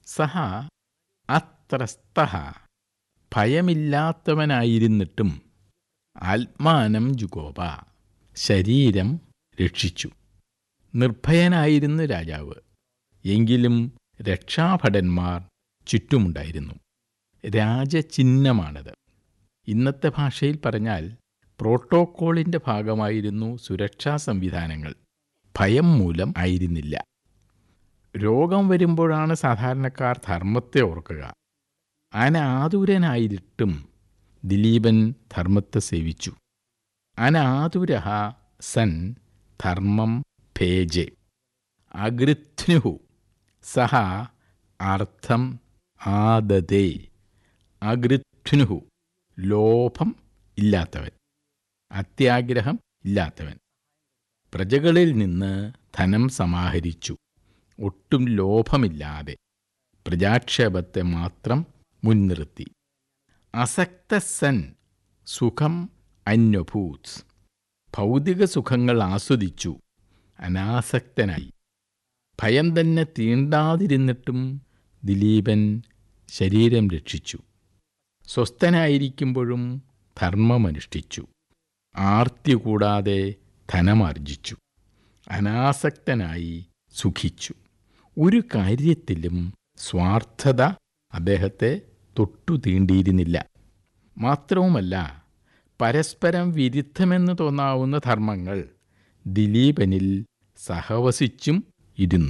സഹ അത്രസ്ത ഭയമില്ലാത്തവനായിരുന്നിട്ടും ആത്മാനം ജുഗോപ ശരീരം രക്ഷിച്ചു നിർഭയനായിരുന്നു രാജാവ് എങ്കിലും രക്ഷാഭടന്മാർ ചുറ്റുമുണ്ടായിരുന്നു രാജചിഹ്നമാണത് ഇന്നത്തെ ഭാഷയിൽ പറഞ്ഞാൽ പ്രോട്ടോക്കോളിൻ്റെ ഭാഗമായിരുന്നു സുരക്ഷാ സംവിധാനങ്ങൾ ഭയം മൂലം ആയിരുന്നില്ല രോഗം വരുമ്പോഴാണ് സാധാരണക്കാർ ധർമ്മത്തെ ഓർക്കുക അനാതുരനായിട്ടും ദിലീപൻ ധർമ്മത്തെ സേവിച്ചു അനാതുരഹ സൻ ധർമ്മം ഭേജെ അഗൃത്നുഹു സഹ അർത്ഥം ആദതേ അഗൃത്നുഹു ലോഭം ഇല്ലാത്തവൻ അത്യാഗ്രഹം ഇല്ലാത്തവൻ പ്രജകളിൽ നിന്ന് ധനം സമാഹരിച്ചു ഒട്ടും ലോഭമില്ലാതെ പ്രജാക്ഷേപത്തെ മാത്രം മുൻനിർത്തി അസക്തസൻ സുഖം അന്വഭൂത് ഭൗതിക സുഖങ്ങൾ ആസ്വദിച്ചു അനാസക്തനായി ഭയം തന്നെ തീണ്ടാതിരുന്നിട്ടും ദിലീപൻ ശരീരം രക്ഷിച്ചു സ്വസ്ഥനായിരിക്കുമ്പോഴും ധർമ്മമനുഷ്ഠിച്ചു ആർത്തി കൂടാതെ ധനമാർജിച്ചു അനാസക്തനായി സുഖിച്ചു ഒരു കാര്യത്തിലും സ്വാർത്ഥത അദ്ദേഹത്തെ തൊട്ടു തീണ്ടിയിരുന്നില്ല മാത്രവുമല്ല പരസ്പരം വിരുദ്ധമെന്ന് തോന്നാവുന്ന ധർമ്മങ്ങൾ ദിലീപനിൽ സഹവസിച്ചും ഇരുന്നു